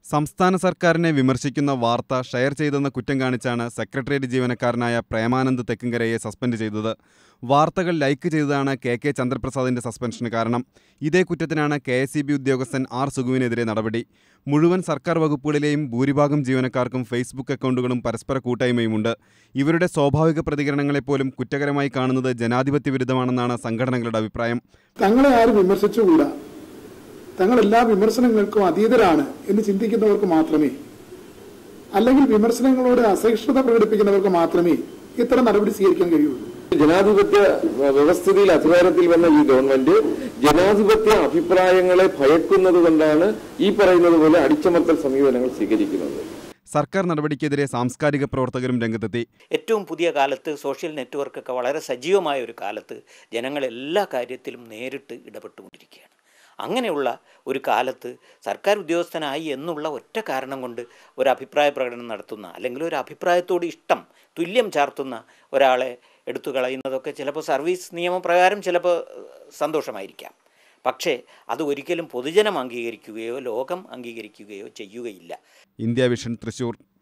സംസ്ഥാന സർക്കാരിനെ വിമർശിക്കുന്ന വാർത്ത ഷെയർ ചെയ്തെന്ന കുറ്റം കാണിച്ചാണ് സെക്രട്ടേറിയറ്റ് ജീവനക്കാരനായ പ്രേമാനന്ദ് തെക്കുംകരയെ സസ്പെൻഡ് ചെയ്തത് വാർത്തകൾ ലൈക്ക് ചെയ്തതാണ് കെ കെ ചന്ദ്രപ്രസാദിന്റെ സസ്പെൻഷന് കാരണം ഇതേ കുറ്റത്തിനാണ് കെ എസ് ഉദ്യോഗസ്ഥൻ ആർ സുഗുവിനെതിരെ നടപടി മുഴുവൻ സർക്കാർ വകുപ്പുകളിലെയും ഭൂരിഭാഗം ജീവനക്കാർക്കും ഫേസ്ബുക്ക് അക്കൗണ്ടുകളും പരസ്പര കൂട്ടായ്മയുമുണ്ട് ഇവരുടെ സ്വാഭാവിക പ്രതികരണങ്ങളെപ്പോലും കുറ്റകരമായി കാണുന്നത് ജനാധിപത്യ വിരുദ്ധമാണെന്നാണ് സംഘടനകളുടെ അഭിപ്രായം തങ്ങളെ ആരും വിമർശിച്ചുകൂടാ തങ്ങൾ എല്ലാ വിമർശനങ്ങൾക്കും അതീതരാണ് എന്ന് ചിന്തിക്കുന്നവർക്ക് മാത്രമേ അല്ലെങ്കിൽ വിമർശനങ്ങളോട് അസഹിഷ്ണുത പ്രകടിപ്പിക്കുന്നവർക്ക് മാത്രമേ ഇത്തരം നടപടി സ്വീകരിക്കാൻ കഴിയുള്ളൂ ജനാധിപത്യ വ്യവസ്ഥിതിയിൽ അധികാരത്തിൽ വന്ന ഈ ഗവൺമെന്റ് ജനാധിപത്യ അഭിപ്രായങ്ങളെ ഭയക്കുന്നത് കൊണ്ടാണ് ഈ പറയുന്നത് പോലെ അടിച്ചമർത്തൽ സമീപനങ്ങൾ സ്വീകരിക്കുന്നത് സർക്കാർ നടപടിക്കെതിരെ സാംസ്കാരിക പ്രവർത്തകരും രംഗത്തെത്തി ഏറ്റവും പുതിയ കാലത്ത് സോഷ്യൽ നെറ്റ്വർക്കൊക്കെ വളരെ സജീവമായ ഒരു കാലത്ത് ജനങ്ങൾ എല്ലാ കാര്യത്തിലും നേരിട്ട് ഇടപെട്ടുകൊണ്ടിരിക്കുകയാണ് അങ്ങനെയുള്ള ഒരു കാലത്ത് സർക്കാർ ഉദ്യോഗസ്ഥനായി എന്നുള്ള ഒറ്റ കാരണം കൊണ്ട് ഒരു അഭിപ്രായ പ്രകടനം നടത്തുന്ന അല്ലെങ്കിൽ ഒരു അഭിപ്രായത്തോട് ഇഷ്ടം തുല്യം ചാർത്തുന്ന ഒരാളെ എടുത്തു കളയുന്നതൊക്കെ ചിലപ്പോൾ സർവീസ് നിയമപ്രകാരം ചിലപ്പോൾ സന്തോഷമായിരിക്കാം പക്ഷേ അത് ഒരിക്കലും പൊതുജനം അംഗീകരിക്കുകയോ ലോകം അംഗീകരിക്കുകയോ ചെയ്യുകയില്ല ഇന്ത്യ വിഷൻ തൃശൂർ